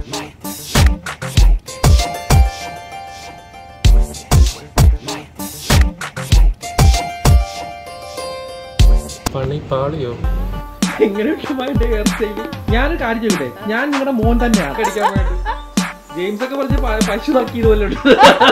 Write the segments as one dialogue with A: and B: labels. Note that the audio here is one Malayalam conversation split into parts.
A: പണി പാളിയോ
B: എങ്ങനെയുണ്ട് ഹെയർ സ്റ്റൈല് ഞാനൊരു കാര്യം ചോദിക്കട്ടെ ഞാൻ നിങ്ങളുടെ മോൻ തന്നെയാണ് കടിക്കാൻ വേണ്ടി ജെയിംസ് ഒക്കെ പറഞ്ഞ് പ- പശു നോക്കിയത് പോലെ ഉണ്ട്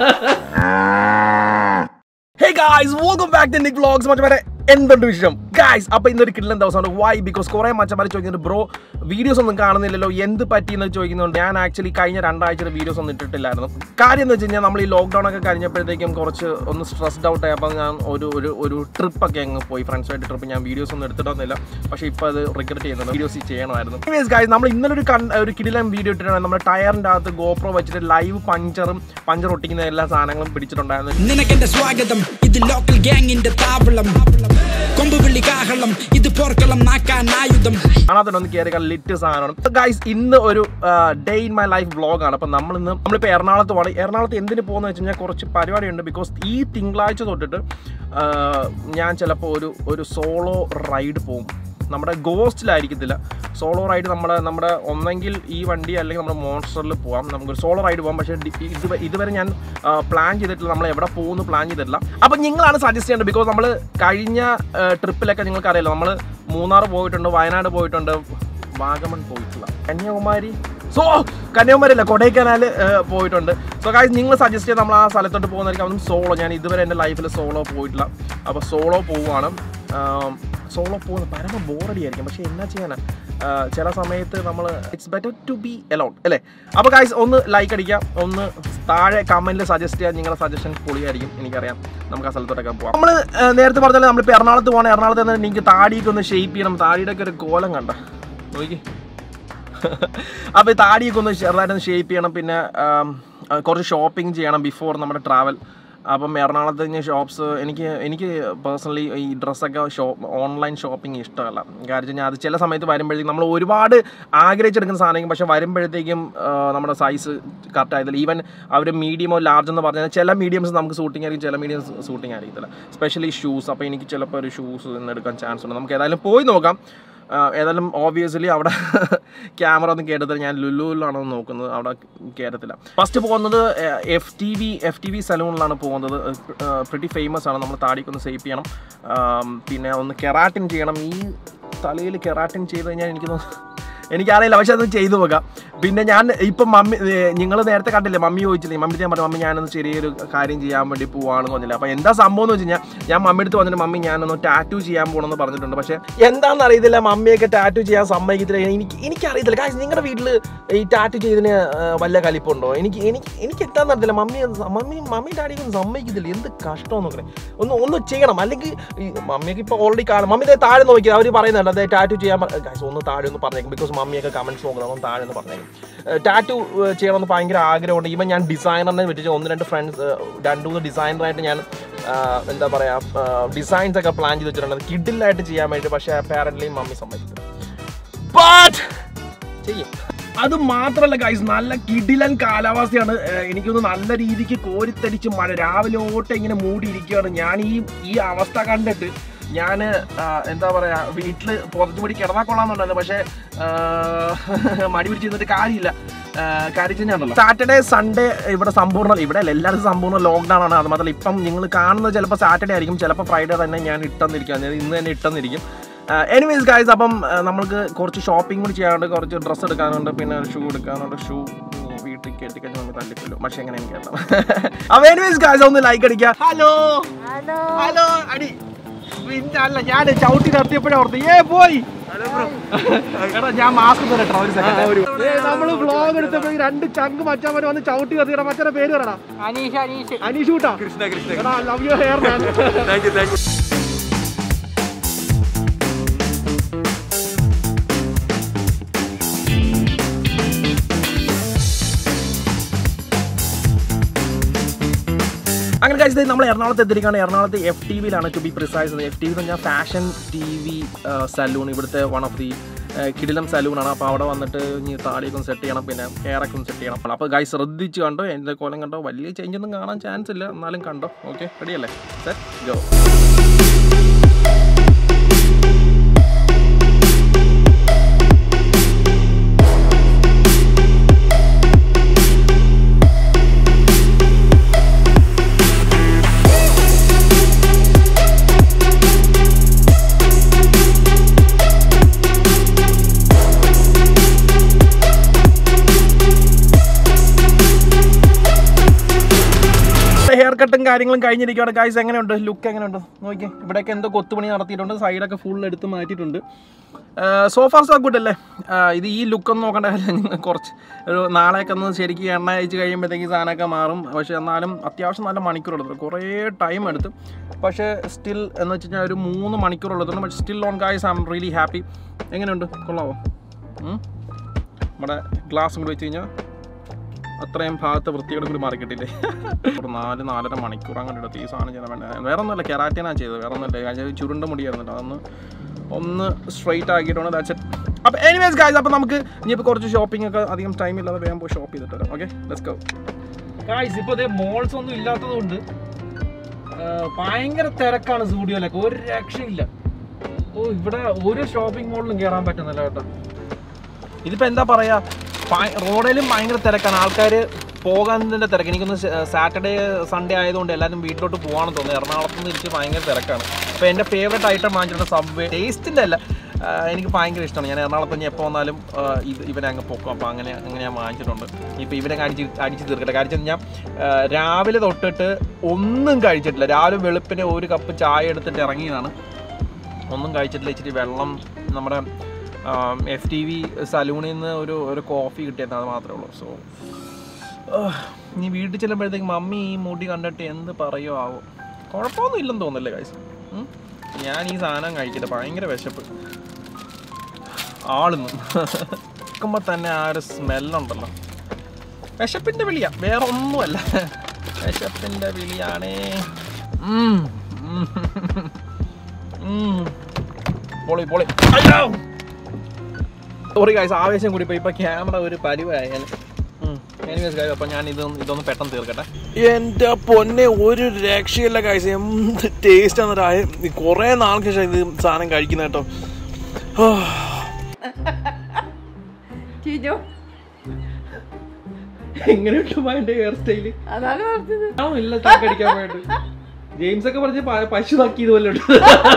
C: hey guys welcome back to Nick vlogs മറ്റേ എന്തുണ്ട് വിഷയം ഗായ്സ് അപ്പൊ ഇന്നൊരു കിടലൻ ദിവസമാണ് വൈ ബിക്കോസ് കുറെ മച്ചമാരെ ചോദിക്കുന്നുണ്ട് ബ്രോ വീഡിയോസ് ഒന്നും കാണുന്നില്ലല്ലോ എന്ത് പറ്റിയെന്ന് ചോദിക്കുന്നുണ്ട് ഞാൻ ആക്ച്വലി കഴിഞ്ഞ രണ്ടാഴ്ച വീഡിയോസ് ഒന്നും ഇട്ടിട്ടില്ലായിരുന്നു കാര്യം എന്ന് വെച്ച് കഴിഞ്ഞാൽ നമ്മൾ ഈ ലോക്ക്ഡൗൺ ഒക്കെ കഴിഞ്ഞപ്പോഴത്തേക്കും കുറച്ച് ഒന്ന് സ്ട്രെസ്ഡ് ഔട്ട് ആയപ്പോൾ ഞാൻ ഒരു ഒരു ഒരു ട്രിപ്പ് ഒക്കെ അങ്ങ് പോയി ഫ്രണ്ട്സുമായിട്ട് ട്രിപ്പ് ഞാൻ വീഡിയോസ് ഒന്നും എടുത്തിട്ടൊന്നുമില്ല പക്ഷേ ഇപ്പോൾ അത് റിഗ്രറ്റ് ചെയ്യുന്നുണ്ട് വീഡിയോസ് ചെയ്യണമായിരുന്നു എനിവേസ് ഗായ്സ് നമ്മൾ ഇന്നലെ ഒരു കൺ ഒരു കിടിലൻ വീഡിയോ ഇട്ടിട്ടാണ് നമ്മുടെ ടയറിൻ്റെ അകത്ത് ഗോപ്രോ വെച്ചിട്ട് ലൈവ് പഞ്ചറും പഞ്ചർ ഒട്ടിക്കുന്ന എല്ലാ സാധനങ്ങളും പിടിച്ചിട്ടുണ്ടായിരുന്നു
D: നിനക്കെന്റെ സ്വാഗതം ഇത് ലോക്കൽ ഗ്യാങ്ങിന്റെ താവളം കൊമ്പുവിളി കാഹളം ഇത് പോർക്കളം നാക്കാൻ ആയുധം
C: കാണാത്ത ഒന്ന് കയറി ലിറ്റ് സാധനമാണ് ഗൈസ് ഇന്ന് ഒരു ഡേ ഇൻ മൈ ലൈഫ് വ്ളോഗാണ് അപ്പം നമ്മൾ ഇന്ന് നമ്മളിപ്പോൾ എറണാകുളത്ത് പോകണം എറണാകുളത്ത് എന്തിന് പോകുന്നത് വെച്ച് കഴിഞ്ഞാൽ കുറച്ച് പരിപാടിയുണ്ട് ബിക്കോസ് ഈ തിങ്കളാഴ്ച തൊട്ടിട്ട് ആ, ഞാൻ ചിലപ്പോൾ ഒരു ഒരു സോളോ റൈഡ് പോകും നമ്മുടെ ഗോസ്റ്റിലായിരിക്കത്തില്ല സോളോ റൈഡ് നമ്മുടെ നമ്മുടെ ഒന്നെങ്കിൽ ഈ വണ്ടി അല്ലെങ്കിൽ നമ്മുടെ മോൺസ്റ്ററിൽ പോവാം നമുക്കൊരു സോളോ റൈഡ് പോകാം പക്ഷേ ഡി- ഇത് ഇതുവരെ ഞാൻ പ്ലാൻ ചെയ്തിട്ടില്ല നമ്മൾ എവിടെ പോകുന്നു പ്ലാൻ ചെയ്തിട്ടില്ല അപ്പം നിങ്ങളാണ് സജസ്റ്റ് ചെയ്യേണ്ടത് ബിക്കോസ് നമ്മൾ കഴിഞ്ഞ ട്രിപ്പിലൊക്കെ നിങ്ങൾക്ക് അറിയാലോ നമ്മൾ മൂന്നാർ പോയിട്ടുണ്ട് വയനാട് പോയിട്ടുണ്ട് വാഗമൺ പോയിട്ടില്ല കന്യാകുമാരി സോ കന്യാകുമാരി അല്ല കൊടൈക്കനാൽ പോയിട്ടുണ്ട് സോ കാര്യം നിങ്ങൾ സജസ്റ്റ് ചെയ്ത് നമ്മൾ ആ സ്ഥലത്തോട്ട് പോകുന്നതായിരിക്കും അതും സോളോ ഞാൻ ഇതുവരെ എൻ്റെ ലൈഫിൽ സോളോ പോയിട്ടില്ല അപ്പോൾ സോളോ പോവുകയാണ് സോളോ പോകുന്ന പരമ ബോറടി ആയിരിക്കും പക്ഷേ എന്നാ ചെയ്യാനാ ആ, ചില സമയത്ത് നമ്മൾ it's better to be alone അല്ലേ അപ്പോൾ കായ്സ് ഒന്ന് ലൈക്ക് അടിക്കാം ഒന്ന് താഴെ കമൻറ്റിൽ സജസ്റ്റ് ചെയ്യാൻ നിങ്ങളുടെ സജഷൻ പൊളിയായിരിക്കും എനിക്കറിയാം നമുക്ക് ആ സ്ഥലത്തോട്ടൊക്കെ പോകാം നമ്മൾ നേരത്തെ പറഞ്ഞാൽ നമ്മളിപ്പോൾ എറണാകുളത്ത് പോകണം എറണാകുളത്ത് നിന്ന് എനിക്ക് താടിയൊക്കെ ഒന്ന് ഷേപ്പ് ചെയ്യണം താടിയുടെ ഒക്കെ ഒരു കോലം കണ്ട നോക്കി അപ്പോൾ ഈ താടിയൊക്കെ ഒന്ന് ചെറുതായിട്ടൊന്ന് ഷേപ്പ് ചെയ്യണം പിന്നെ ആം, ആ, കുറച്ച് ഷോപ്പിംഗ് ചെയ്യണം ബിഫോർ നമ്മുടെ ട്രാവൽ അപ്പം എറണാകുളത്ത് കഴിഞ്ഞ ഷോപ്സ് എനിക്ക് എനിക്ക് പേഴ്സണലി ഈ ഡ്രസ്സൊക്കെ ഷോപ്പ് ഓൺലൈൻ ഷോപ്പിംഗ് ഇഷ്ടമല്ല കാര്യം വെച്ചാൽ അത് ചില സമയത്ത് വരുമ്പോഴത്തേക്കും നമ്മൾ ഒരുപാട് ആഗ്രഹിച്ചെടുക്കുന്ന സാധനം പക്ഷേ വരുമ്പോഴത്തേക്കും ആ, നമ്മുടെ സൈസ് കറക്റ്റ് ആയതില്ല ഈവൻ അവർ മീഡിയമോ ലാർജ് എന്ന് പറഞ്ഞാൽ ചില മീഡിയംസ് നമുക്ക് സൂട്ടിംഗ് ആയിരിക്കും ചില മീഡിയംസ് സൂട്ടിംഗ് ആയിരിക്കത്തില്ല സ്പെഷ്യലി ഷൂസ് അപ്പോൾ എനിക്ക് ചിലപ്പോൾ ഒരു ഷൂസ് ഇന്ന് എടുക്കാൻ ചാൻസ് ഉണ്ട് നമുക്ക് ഏതായാലും പോയി നോക്കാം ആ, ഏതായാലും ഓബിയസ്ലി അവിടെ ക്യാമറ ഒന്നും കേട്ടത്തില്ല ഞാൻ ലുലുവിലാണോ നോക്കുന്നത് അവിടെ കയറത്തില്ല ഫസ്റ്റ് പോകുന്നത് F T V F T V സലൂണിലാണ് പോകുന്നത് പ്രിറ്റി ഫേമസ് ആണ് നമ്മൾ താടിക്ക് ഒന്ന് സേവ് ചെയ്യണം ആം, പിന്നെ ഒന്ന് കെറാറ്റിൻ ചെയ്യണം ഈ തലയിൽ കെറാറ്റിൻ ചെയ്ത് കഴിഞ്ഞാൽ എനിക്ക് തോന്നുന്നു എനിക്കറിയില്ല പക്ഷെ അത് ചെയ്തു നോക്കാം പിന്നെ ഞാൻ ഇപ്പം മമ്മി നിങ്ങൾ നേരത്തെ കണ്ടില്ലേ മമ്മി ചോദിച്ചില്ലേ മമ്മി ഞാൻ പറഞ്ഞു മമ്മി ഞാനൊന്ന് ചെറിയൊരു കാര്യം ചെയ്യാൻ വേണ്ടി പോവാണെന്ന് പറഞ്ഞില്ല അപ്പോൾ എന്താ സംഭവം എന്ന് വെച്ച് കഴിഞ്ഞാൽ ഞാൻ മമ്മി അടുത്ത് വന്നിട്ട് മമ്മി ഞാനൊന്ന് ടാറ്റു ചെയ്യാൻ പോകണമെന്ന് പറഞ്ഞിട്ടുണ്ട് പക്ഷേ എന്താണെന്ന് അറിയത്തില്ല മമ്മിയൊക്കെ ടാറ്റു ചെയ്യാൻ സമ്മതിക്കത്തില്ല എനിക്ക് എനിക്കറിയത്തില്ല കാര്യം നിങ്ങളുടെ വീട്ടിൽ ഈ ടാറ്റു ചെയ്തതിന് ആ, വല്ല കലിപ്പുണ്ടോ എനിക്ക് എനിക്ക് എനിക്ക് എന്താണെന്ന് അറിയത്തില്ല മമ്മി മമ്മി മമ്മി ഡാഡിയൊക്കെ ഒന്നും സമ്മതിക്കത്തില്ല എന്ത് കഷ്ടം നോക്കണേ ഒന്ന് ഒന്ന് ചെയ്യണം അല്ലെങ്കിൽ ഈ മമ്മിയൊക്കെ ഇപ്പോൾ ഓൾറെഡി കാണും മമ്മി ദേ താഴെ നോക്കി അവർ പറയുന്നുണ്ട് അതെ ടാറ്റു ചെയ്യാൻ പറ- guys, ഒന്ന് താഴെ ഒന്ന് പറഞ്ഞേക്കും ബിക്കോസ് മമ്മിയൊക്കെ കമൻറ്റ്സ് നോക്കണം ഒന്ന് താഴെ ഒന്ന് പറഞ്ഞേക്കും ടാറ്റു ചെയ്യണമെന്ന് ഭയങ്കര ആഗ്രഹമുണ്ട് ഈവൻ ഞാൻ ഡിസൈനറിനെ വെച്ചിട്ട് ഒന്ന് രണ്ട് ഫ്രണ്ട്സ് രണ്ട് മൂന്ന് ഡിസൈനറായിട്ട് ഞാൻ ആ, എന്താ പറയുക ഡിസൈൻസ് ഒക്കെ പ്ലാൻ ചെയ്ത് വെച്ചിട്ടുണ്ട് കിഡിലായിട്ട് ചെയ്യാൻ വേണ്ടി പക്ഷേ അപ്പാരൻ്റ്ലി മമ്മി സമ്മതിക്കില്ല ബട്ട് ചെയ്യും അത് മാത്രമല്ല ഗൈസ് നല്ല കിടിലൻ കാലാവസ്ഥയാണ് ഏഹ് എനിക്കൊന്ന് നല്ല രീതിക്ക് കോരിത്തരിച്ച് മഴ രാവിലെ ഓട്ട് ഇങ്ങനെ മൂടിയിരിക്കുകയാണ് ഞാൻ ഈ ഈ അവസ്ഥ കണ്ടിട്ട് ഞാൻ എന്താ പറയാ വീട്ടിൽ പുറത്തു കൂടി കിടന്നാൽ കൊള്ളാന്നുണ്ടായിരുന്നു പക്ഷേ ആഹ്, മടി പിടിച്ചിരുന്നിട്ട് കാര്യമില്ല കാര്യം സാറ്റർഡേ സൺഡേ ഇവിടെ സമ്പൂർണ്ണ ഇവിടെ അല്ല എല്ലാവരും സമ്പൂർണ്ണ ലോക്ക്ഡൗൺ ആണ് അത് മാത്രമല്ല ഇപ്പം നിങ്ങൾ കാണുന്നത് ചിലപ്പോൾ സാറ്റർഡേ ആയിരിക്കും ചിലപ്പോൾ ഫ്രൈഡേ തന്നെ ഞാൻ ഇട്ടെന്നിരിക്കും അതായത് ഇന്ന് തന്നെ ഇട്ടെന്നിരിക്കും എനിവേസ് ഗായ്സ് അപ്പം ആ, നമ്മൾക്ക് കുറച്ച് ഷോപ്പിംഗ് കൂടി ചെയ്യാനുണ്ട് കുറച്ച് ഡ്രസ്സ് എടുക്കാനുണ്ട് പിന്നെ ഷൂ എടുക്കാനുണ്ട് ഷൂ വീട്ടിൽ കയറ്റി കഴിഞ്ഞാൽ നമ്മൾ തല്ലിക്കൊല്ലും പക്ഷെ എങ്ങനെ എനിക്ക് കേട്ടോ അപ്പൊ എനിവേസ് ഗായ്സ് ഒന്ന് ലൈക്ക് അടിക്കുക ഹലോ ഹലോ അടി പിന്നെ അല്ല ഞാൻ ചവിട്ടി നിർത്തിയപ്പോഴേ ഓർത്ത് ഏ പോയി എടാ ഞാൻ മാസ്ക് തരട്ടോ ഒരു സെക്കൻഡ് നമ്മള് വ്ളോഗ് എടുത്തപ്പോ ഈ രണ്ട് ചങ്ക് മച്ചാൻ വന്ന് ചവിട്ടി നിർത്തിയുടെ മച്ചാന്റെ പേര് പറടാ
B: അനീഷ് അനീഷ്
C: അനീഷ് കൂട്ടാ
A: കൃഷ്ണ കൃഷ്ണ
C: എടാ love you hair man
A: thank you thank you
C: അങ്ങനെ കഴിച്ചത് നമ്മൾ എറണാകുളത്ത് എത്തിയിരിക്കുകയാണ് എറണാകുളത്ത് എഫ് ടി വിയിലാണ് to be precise F T V എന്ന് പറഞ്ഞാൽ ഫാഷൻ ടി വി സലൂൺ ഇവിടുത്തെ വൺ ഓഫ് ദി കിടിലം സലൂണാണ് അപ്പോൾ അവിടെ വന്നിട്ട് ഇനി താടിയൊക്കെ ഒന്ന് സെറ്റ് ചെയ്യണം പിന്നെ ഹെയറൊക്കെ ഒന്ന് സെറ്റ് ചെയ്യണം അപ്പോൾ ഗൈ ശ്രദ്ധിച്ച് കണ്ടോ എൻ്റെ കോലം കണ്ടോ വലിയ ചേഞ്ച് ഒന്നും കാണാൻ ചാൻസ് ഇല്ല എന്നാലും കണ്ടോ ഓക്കെ റെഡിയല്ലേ സെറ്റ് ഗോ കട്ടും കാര്യങ്ങളും കഴിഞ്ഞിരിക്കുകയാണ് ഗൈസ് എങ്ങനെയുണ്ട് ലുക്ക് എങ്ങനെയുണ്ട് നോക്കി ഇവിടെയൊക്കെ എന്തോ കൊത്തുപണി നടത്തിയിട്ടുണ്ട് സൈഡൊക്കെ ഫുൾ എടുത്ത് മാറ്റിയിട്ടുണ്ട് സോഫാർ സോ ഗുഡ് അല്ലേ ആ, ഇത് ഈ ലുക്കൊന്നും നോക്കേണ്ട കാര്യം കുറച്ച് ഒരു നാളെയൊക്കെ ഒന്ന് ശരിക്കും എണ്ണ അയച്ച് കഴിയുമ്പോഴത്തേക്ക് സാധനമൊക്കെ മാറും പക്ഷേ എന്നാലും അത്യാവശ്യം നല്ല മണിക്കൂർ എടുത്തു കുറേ ടൈം എടുത്തു പക്ഷേ സ്റ്റിൽ എന്ന് വെച്ച് കഴിഞ്ഞാൽ ഒരു മൂന്ന് മണിക്കൂർ എടുത്തിട്ടുണ്ട് പക്ഷേ still on guys I'm really happy എങ്ങനെയുണ്ട് കൊള്ളാവോ ഉം? നമ്മുടെ ഗ്ലാസും കൂടി വെച്ച് കഴിഞ്ഞാൽ അത്രയും ഭാഗത്തെ വൃത്തിയോട് കൂടി മാറി കിട്ടില്ലേ ഒരു നാല് നാലര മണിക്കൂർ അങ്ങനെ എടുത്ത് ഈ സാധനം ചെയ്യാൻ വേണ്ട വേറെ ഒന്നുമല്ല കെറാറ്റിനാണ് ചെയ്തത് വേറെ ഒന്നുമില്ല കാര്യം ചുരുണ്ട മുടിയായിരുന്നില്ല അതൊന്ന് ഒന്ന് സ്ട്രൈറ്റ് ആക്കിയിട്ടുണ്ട് ദാറ്റ്സ് ഇറ്റ് അപ്പോൾ എനിവേസ് ഗായ്സ് അപ്പോൾ നമുക്ക് ഇനിയിപ്പോൾ കുറച്ച് ഷോപ്പിംഗ് ഒക്കെ അധികം ടൈം ഇല്ലാതെ വേഗം പോയി ഷോപ്പ് ചെയ്തിട്ട് വരാം ഓക്കെ ലെറ്റ്സ് ഗോ
B: ഗായ്സ് ഇപ്പൊ ഇതേ മോൾസ് ഒന്നും ഇല്ലാത്തത് കൊണ്ട് ഭയങ്കര തിരക്കാണ് സ്റ്റുഡിയോയിലൊക്കെ ഒരു രക്ഷയില്ല ഓ ഇവിടെ ഒരു ഷോപ്പിംഗ് മോളിലും കയറാൻ പറ്റുന്നില്ല കേട്ടോ
C: ഇതിപ്പോൾ എന്താ പറയുക റോഡിലും ഭയങ്കര തിരക്കാണ് ആൾക്കാർ പോകാനതിൻ്റെ തിരക്ക് എനിക്കൊന്ന് സാറ്റർഡേ സൺഡേ ആയതുകൊണ്ട് എല്ലാവരും വീട്ടിലോട്ട് പോകാണെന്ന് തോന്നുന്നു എറണാകുളത്ത് നിന്ന് തിരിച്ച് ഭയങ്കര തിരക്കാണ് അപ്പോൾ എൻ്റെ ഫേവറേറ്റ് ഐറ്റം വാങ്ങിച്ചിട്ട് സബ്വേ ടേസ്റ്റിൻ്റെ അല്ല ആ, എനിക്ക് ഭയങ്കര ഇഷ്ടമാണ് ഞാൻ എറണാകുളത്ത് ഇനി എപ്പോൾ വന്നാലും ആ, ഇത് ഇവനെ അങ്ങ് പൊക്കും അപ്പോൾ അങ്ങനെ അങ്ങനെ ഞാൻ വാങ്ങിച്ചിട്ടുണ്ട് ഇപ്പോൾ ഇവനെ അടിച്ച് അടിച്ച് തീർക്കട്ടെ കാര്യം ഞാൻ ആ, രാവിലെ തൊട്ടിട്ട് ഒന്നും കഴിച്ചിട്ടില്ല രാവിലെ വെളുപ്പിന് ഒരു കപ്പ് ചായ എടുത്തിട്ട് ഇറങ്ങിയതാണ് ഒന്നും കഴിച്ചിട്ടില്ല ഇച്ചിരി വെള്ളം നമ്മുടെ എഫ് ടി വി സലൂണിൽ നിന്ന് ഒരു ഒരു കോഫി കിട്ടിയത് അത് മാത്രമേ ഉള്ളൂ സോ നീ വീട്ടിൽ ചെല്ലുമ്പോഴത്തേക്ക് മമ്മി ഈ മുടി കണ്ടിട്ട് എന്ത് പറയോ ആവോ കുഴപ്പമൊന്നും ഇല്ലെന്ന് തോന്നുന്നില്ലേ കാശ് ഞാൻ ഈ സാധനം കഴിക്കട്ടെ ഭയങ്കര വിശപ്പ് ആളുന്നു നോക്കുമ്പോൾ തന്നെ ആ ഒരു സ്മെല്ലുണ്ടല്ലോ വിശപ്പിൻ്റെ വിളിയാ വേറെ ഒന്നുമല്ല വിശപ്പിൻ്റെ വിളിയാണേ ഉം. ഉം. ഉം. പൊളി പൊളി അയ്യോ സോറി ഗൈസ് ആവേശം കൂടി പോയി ഇപ്പൊ ക്യാമറ ഒരു പരിവായാൽ എനിവേസ് ഗൈസ് അപ്പോൾ ഞാൻ ഇതൊന്ന് ഇതൊന്ന് പെട്ടെന്ന് തീർക്കട്ടെ എൻ്റെ പൊന്നെ ഒരു രക്ഷയില്ല ഗൈസ് എന്ത് ടേസ്റ്റ് ആണ് കുറേ നാൾക്ക് ശേഷം ഇത് സാധനം കഴിക്കുന്ന കേട്ടോ
E: ചീജോ
B: എങ്ങനെയുണ്ട് എന്റെ ഹെയർ സ്റ്റൈല്
E: അതാണ് പറഞ്ഞത്
B: ആണോ ഇല്ല ചാക്കടിക്കാൻ വേണ്ടി ജെയിംസ് ഒക്കെ പറഞ്ഞ് പ- പശു നക്കിയത് പോലെ ഉണ്ട്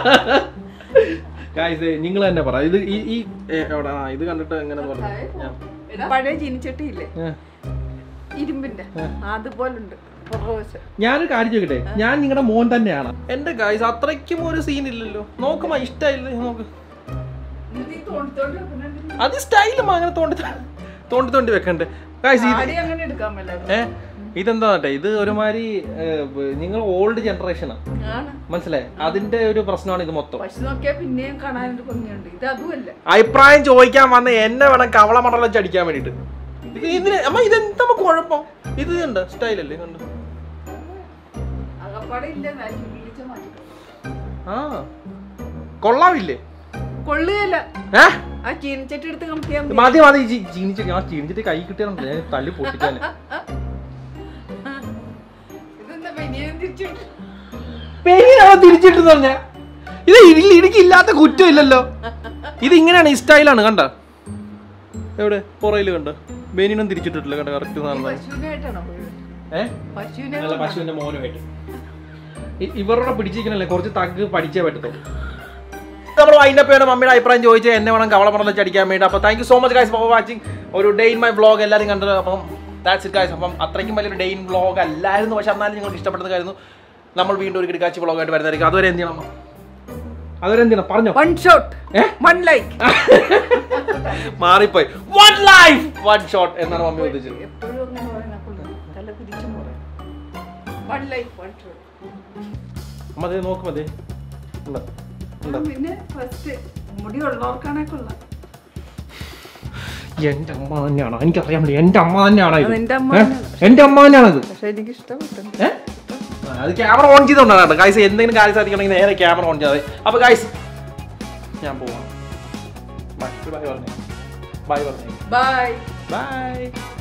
B: ഗായ്സ് നിങ്ങൾ തന്നെ പറ ഇത് ഈ ഈ ഏ, എവിടെ ആ ഇത് കണ്ടിട്ട് എങ്ങനെ പറഞ്ഞു ഞാൻ-
E: പഴയ ചീനിച്ചട്ടിയില്ലേ
B: ഏ.
E: ഇരുമ്പിന്റെ അതുപോലുണ്ട് പുറകുവശം
B: ഞാനൊരു കാര്യം ചോദിക്കട്ടെ ഞാൻ നിങ്ങളുടെ മോൻ തന്നെയാണ് എന്റെ ഗായ്സ് അത്രയ്ക്കും ഒരു സീൻ ഇല്ലല്ലോ നോക്കുമ്പോ ഇഷ്ടമില്ല നോക്ക്
E: നീ തോണ്ടിത്തോണ്ട് വെക്കുന്നുണ്ട്.
B: അത് സ്റ്റൈലും അങ്ങനെ തോണ്ടി തോണ്ടി തോണ്ടി വെക്കണ്ട് ഗായ്സ് ഇത്
E: ആടി അങ്ങനെ എടുക്കാൻ മേലായിരുന്നു.
B: ഏ ഇതെന്താ കേട്ടെ ഇത് ഒരുമാതിരി നിങ്ങൾ ഓൾഡ് ജനറേഷനാണ്
E: ആണ്
B: മനസ്സിലായി അതിന്റെ ഒരു പ്രശ്നമാണ് ഇത് മൊത്തം
E: പശു നോക്കിയാ പിന്നെയും കാണാനൊരു ഭംഗിയുണ്ട് ഇത് അതുമല്ല
C: അഭിപ്രായം ചോദിക്കാൻ വന്ന എന്നെ വേണം കവള മടല ചടിക്കാൻ വേണ്ടിട്ട് ഇത് ഇതിന് അമ്മ ഇതെന്താ കുഴപ്പം ഇത് ഉണ്ട് സ്റ്റൈലല്ലേ കണ്ട്
E: അകപ്പാടെ ഇല്ല ഞാൻ വിളിച്ച മാറ്റി
C: ആ കൊള്ളാവില്ലേ
E: കൊള്ളുകയല്ല
C: ഏ
E: ആ ചീനിച്ചട്ടി എടുത്ത് കമ്പിയാ
B: മതി മതി ചീനിച്ചിട്ട് ആ ചീനിച്ചിട്ട് കൈ കിട്ടിയാലുണ്ട് ഞാൻ തല്ലി പൊട്ടിക്കാൻ
E: ഇതെന്താ പെനിയും തിരിച്ചിട്ട്
B: പേരാണോ തിരിച്ചിട്ട് പറഞ്ഞ ഇത് ഇല്ല എനിക്കില്ലാത്ത കുറ്റം ഇല്ലല്ലോ
C: ഇത് ഇങ്ങനെയാണ് ഈ സ്റ്റൈലാണ് കണ്ട
B: എവിടെ പുറയില് കണ്ട ബെനിനും തിരിച്ചിട്ടിട്ടില്ല കണ്ട കറക്റ്റ് സാധനം
E: പശുവിനായിട്ടാണോ പോയത്
B: ഏഹ്
E: പശുവിനെ
B: നല്ല പശുവിന്റെ മോനുമായിട്ട് ഇ- ഇവരുടെ പിടിച്ചിരിക്കണല്ലേ കുറച്ച് തഗ് പഠിച്ചേ പറ്റത്തുള്ളൂ
C: നമ്മൾ അതിൻ്റെ പേര് മമ്മിയുടെ അഭിപ്രായം ചോദിച്ച് എന്നെ വേണം കവള മടല ചടിക്കാൻ വേണ്ടി അപ്പോൾ thank you so much guys for watching ഒരു ഡേ ഇൻ മൈ വ്ളോഗ് എല്ലാവരും കണ്ടത് അപ്പം ദാറ്റ്സ് ഇറ്റ് ഗൈസ് അപ്പം അത്രയ്ക്കും വലിയൊരു ഡേ ഇൻ വ്ളോഗ് അല്ലായിരുന്നു പക്ഷെ എന്നാലും നിങ്ങൾക്ക് ഇഷ്ടപ്പെട്ടതായിരുന്നു നമ്മൾ വീണ്ടും ഒരു കിടക്കാച്ചി വ്ളോഗായിട്ട് വരുന്നതായിരിക്കും അതുവരെ എന്ത് ചെയ്യണം
B: അതൊരെന്തിനാ പറഞ്ഞോ
E: വൺ ഷോട്ട് വൺ ലൈക്ക്
C: മാറിപ്പോയി വൺ ലൈഫ് വൺ ഷോട്ട് എന്നാണ് മമ്മി ഉദ്ദേശിച്ചത്
E: എപ്പോഴും അങ്ങനെ പറയുന്ന കൊള്ളാം തല തിരിച്ചും പറയാം വൺ ലൈഫ് വൺ ഷോട്ട്
B: അമ്മ അതേ നോക്കും അതെ ഉണ്ട് ഉണ്ട്
E: പിന്നെ ഫസ്റ്റ് മുടി ഉള്ളവർക്കാണെ കൊള്ളാം
B: എന്റെ അമ്മ തന്നെയാണോ എനിക്കറിയാൻ പറ്റില്ല എന്റെ അമ്മ തന്നെയാണോ ഇത്
E: അത് നിന്റെ അമ്മ
B: ഏ?
E: തന്നെയാണ്.
B: എന്റെ അമ്മ തന്നെയാണത്
E: പക്ഷെ എനിക്ക് ഇഷ്ടപ്പെട്ടു
B: ഏ?
C: അത് ക്യാമറ ഓൺ ചെയ്തോണ്ടാണ് കേട്ടോ ഗൈസ് എന്തെങ്കിലും കാര്യം സാധിക്കണമെങ്കിൽ നേരെ ക്യാമറ ഓൺ ചെയ്താൽ മതി അപ്പോൾ ഗൈസ് ഞാൻ പോവാം ബൈ ബൈ പറഞ്ഞു ബൈ പറഞ്ഞു
E: ബൈ
C: ബൈ